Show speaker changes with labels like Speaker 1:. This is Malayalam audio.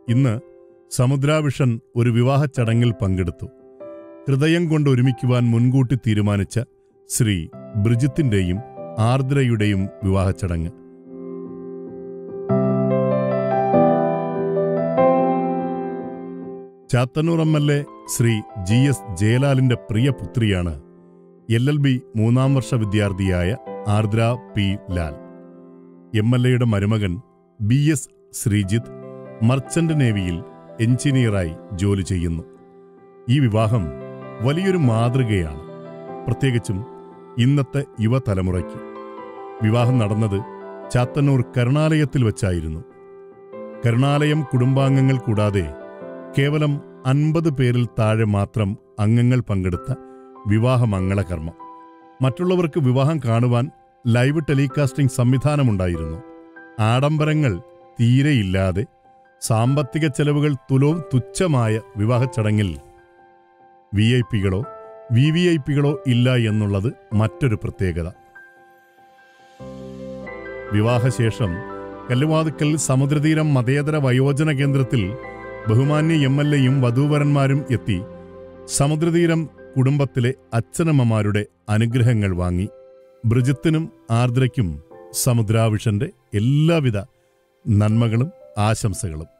Speaker 1: ഇന്ന് സമുദ്രാവിഷൻ ഒരു വിവാഹ ചടങ്ങിൽ പങ്കെടുത്തു ഹൃദയം കൊണ്ട് ഒരുമിക്കുവാൻ മുൻകൂട്ടി തീരുമാനിച്ച ശ്രീ ബ്രിജിത്തിന്റെയും ആർദ്രയുടെയും വിവാഹ ചടങ്ങ് Chathannoor M L A Shri G S ജയലാലിന്റെ പ്രിയ പുത്രിയാണ് എൽ എൽ ബി മൂന്നാം വർഷ വിദ്യാർത്ഥിയായ Ardra P Lal M L എയുടെ മരുമകൻ ബി എസ് ശ്രീജിത്ത് മർച്ചന്റ് നേവിയിൽ എഞ്ചിനീയറായി ജോലി ചെയ്യുന്നു ഈ വിവാഹം വലിയൊരു മാതൃകയാണ് പ്രത്യേകിച്ചും ഇന്നത്തെ യുവതലമുറയ്ക്ക് വിവാഹം നടന്നത് ചാത്തന്നൂർ കരുണാലയത്തിൽ വച്ചായിരുന്നു കരുണാലയം കുടുംബാംഗങ്ങൾ കൂടാതെ കേവലം അൻപത് പേരിൽ താഴെ മാത്രം അംഗങ്ങൾ പങ്കെടുത്ത വിവാഹ മംഗളകർമ്മം മറ്റുള്ളവർക്ക് വിവാഹം കാണുവാൻ ലൈവ് ടെലികാസ്റ്റിംഗ് സംവിധാനമുണ്ടായിരുന്നു ആഡംബരങ്ങൾ തീരെയില്ലാതെ സാമ്പത്തിക ചെലവുകൾ തുലവും തുച്ഛമായ വിവാഹ ചടങ്ങിൽ വി ഐ പികളോ വി വി ഐ പികളോ ഇല്ല എന്നുള്ളത് മറ്റൊരു പ്രത്യേകത വിവാഹശേഷം കല്ലുവാതുക്കൽ സമുദ്രതീരം മതേതര വയോജന കേന്ദ്രത്തിൽ ബഹുമാന്യ എം എൽ എയും വധൂവരന്മാരും എത്തി സമുദ്രതീരം കുടുംബത്തിലെ അച്ഛനമ്മമാരുടെ അനുഗ്രഹങ്ങൾ വാങ്ങി ബ്രിജിത്തിനും ആർദ്രയ്ക്കും സമുദ്രാവിഷന്റെ എല്ലാവിധ നന്മകളും ആശംസകളും